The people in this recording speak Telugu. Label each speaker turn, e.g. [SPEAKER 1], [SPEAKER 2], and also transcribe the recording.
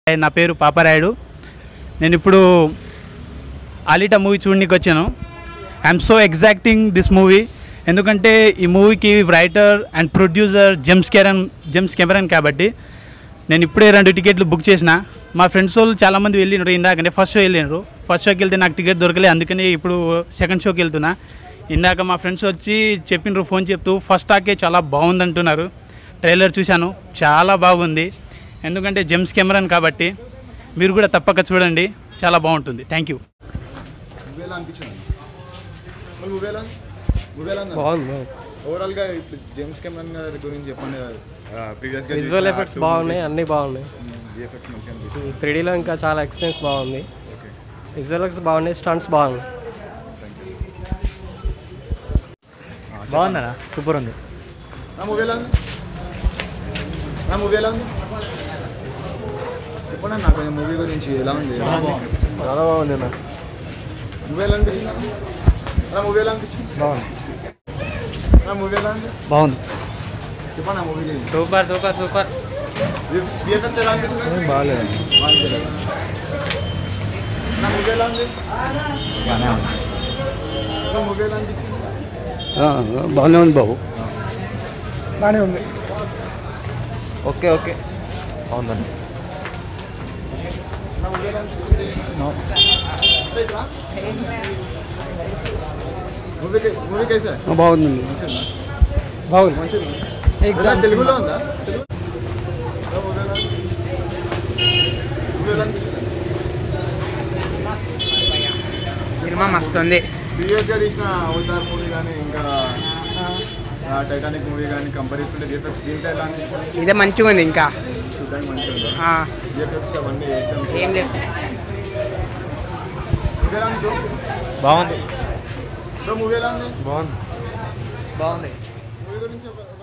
[SPEAKER 1] నా పేరు పాపరాయుడు నేను ఇప్పుడు ఆలిటా మూవీ చూడడానికి వచ్చాను I'm so exacting this movie ఎందుకంటే ఈ మూవీకి writer and producer James Cameron James Cameron కాబట్టి నేను ఇప్పుడే రెండు టికెట్లు బుక్ చేసిన మా ఫ్రెండ్స్ వాళ్ళు చాలామంది వెళ్ళినారు ఇందాకంటే ఫస్ట్ షో వెళ్ళినారు ఫస్ట్ షోకి వెళ్తే నాకు టికెట్ దొరకలేదు అందుకని ఇప్పుడు సెకండ్ షోకి వెళ్తున్నా ఇందాక మా ఫ్రెండ్స్ వచ్చి చెప్పినారు ఫోన్ చెప్తూ ఫస్ట్ టాకే చాలా బాగుంది అంటున్నారు ట్రైలర్ చూశాను చాలా బాగుంది ఎందుకంటే జేమ్స్ కెమెరన్ కాబట్టి మీరు కూడా తప్పక చూడండి చాలా బాగుంటుంది థ్యాంక్ యూ
[SPEAKER 2] మూవీ ఎలా అనిపించింది మరి మూవీ ఎలా మూవీ ఎలా
[SPEAKER 3] బాగుంది
[SPEAKER 2] ఓవరాల్ గా ఇప్పుడు జేమ్స్ కెమెరన్ గారి గురించి చెప్పండి ప్రీవియస్ గా
[SPEAKER 3] విజువల్ ఎఫెక్ట్స్ బాగున్నాయి అన్నీ బాగున్నాయి
[SPEAKER 2] ఎఫెక్ట్స్ మంచిగా అనిపించింది
[SPEAKER 3] త్రీ డీలో ఇంకా చాలా ఎక్స్పీరియన్స్ బాగుంది
[SPEAKER 2] ఓకే
[SPEAKER 3] విజువల్ ఎఫెక్ట్స్ బాగున్నాయి స్టంట్స్ బాగున్నాయి
[SPEAKER 4] బాగుందనా సూపర్ ఉంది
[SPEAKER 2] నా మూవీ ఎలా ఉంది నా మూవీ ఎలా ఉంది చెప్పండి నాకు కొంచెం మూవీ గురించి ఎలా ఉంది
[SPEAKER 4] చాలా బాగుంది అన్న
[SPEAKER 2] మూవీ ఎలా అనిపించింది నాకు? నా మూవీ ఎలా అనిపించింది
[SPEAKER 4] బాగుంది
[SPEAKER 2] నా మూవీ ఎలా ఉంది
[SPEAKER 4] బాగుంది
[SPEAKER 2] చెప్పండి నా మూవీ గురించి
[SPEAKER 1] సూపర్ సూపర్ సూపర్
[SPEAKER 2] విఎఫ్ఎక్స్ ఎలా అనిపించింది
[SPEAKER 4] బాగాలేదు
[SPEAKER 2] బాగుంది. నా మూవీ ఎలా ఉంది
[SPEAKER 4] బాగానే ఉంది
[SPEAKER 2] నా మూవీ ఎలా అనిపించింది
[SPEAKER 4] బాగానే ఉంది బాబు
[SPEAKER 2] బాగానే ఉంది
[SPEAKER 4] ఓకే ఓకే బాగుందండి
[SPEAKER 2] నా మూవీ ఎలా అనిపించింది మూవీ మూవీ కైసా
[SPEAKER 4] బాగుందండి
[SPEAKER 2] మంచిదా
[SPEAKER 4] బాగుంది
[SPEAKER 2] మంచిది ఎలా తెలుగులో ఉందా తెలుగు ఎలా మూవీ ఎలా ఉంది? మూవీ ఎలా అనిపించింది
[SPEAKER 5] సినిమా మస్తు ఉంది
[SPEAKER 2] ప్రీవియస్గా తీసిన అవతార్ మూవీ కానీ ఇంకా టైటానిక్ మూవీ కానీ కంపేర్ చేసుకుంటే విఎఫ్ఎక్స్ దీంట్లో ఎలా అనిపించింది
[SPEAKER 5] ఇదే మంచిగా ఉంది ఇంకా
[SPEAKER 2] చూడడానికి మంచిగా ఉందా
[SPEAKER 5] ఆ,
[SPEAKER 2] విఎఫ్ఎక్స్ అవన్నీ ఏకదం.
[SPEAKER 5] ఏం లేదు
[SPEAKER 2] మూవీ ఎలా ఉంది
[SPEAKER 4] బాగుంది
[SPEAKER 2] బ్రో మూవీ ఎలా ఉంది
[SPEAKER 4] బాగుంది
[SPEAKER 5] బాగుంది
[SPEAKER 2] మూవీ గురించి ఒక